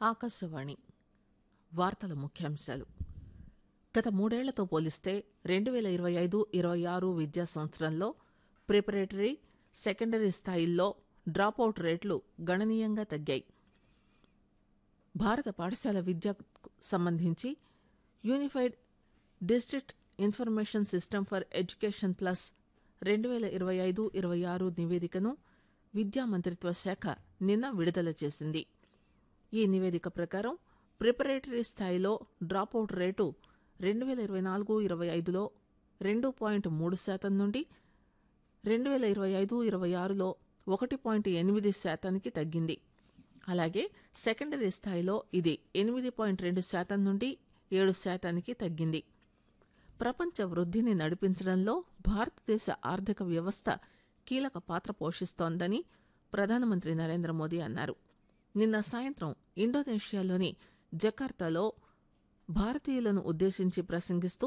ఆకాశవాణి వార్తల ముఖ్యాంశాలు గత మూడేళ్లతో పోలిస్తే రెండు పేల ఇరవై ఐదు ఇరవై ఆరు విద్యా సంవత్సరంలో ప్రిపరేటరీ సెకండరీ స్థాయిల్లో డ్రాపౌట్ రేట్లు గణనీయంగా తగ్గాయి భారత పాఠశాల విద్యకు సంబంధించి unified district information system for education plus రెండు పేల ఇరవై ఐదు ఇరవై ఆరు నివేదికను విద్యా మంత్రిత్వ శాఖ నిన్న విడుదల చేసింది ఈ నివేదిక ప్రకారం ప్రిపరేటరీ స్థాయిలో డ్రాపౌట్ రేటు రెండు పేల ఇరవై నాలుగు ఇరవై ఐదులో రెండు పాయింట్ మూడు శాతం నుండి రెండు పేల ఇరవై ఐదు ఇరవై ఆరులో ఒకటి పాయింట్ ఎనిమిది శాతానికి తగ్గింది అలాగే సెకండరీ స్థాయిలో ఇది ఎనిమిది పాయింట్ రెండు శాతం నుండి ఏడు శాతానికి తగ్గింది ప్రపంచ వృద్ధిని నడిపించడంలో భారతదేశ ఆర్థిక వ్యవస్థ కీలక పాత్ర పోషిస్తోందని ప్రధానమంత్రి నరేంద్ర మోదీ అన్నారు నిన్న సాయంత్రం ఇండోనేషియాలోని జకార్తాలో భారతీయులను ఉద్దేశించి ప్రసంగిస్తూ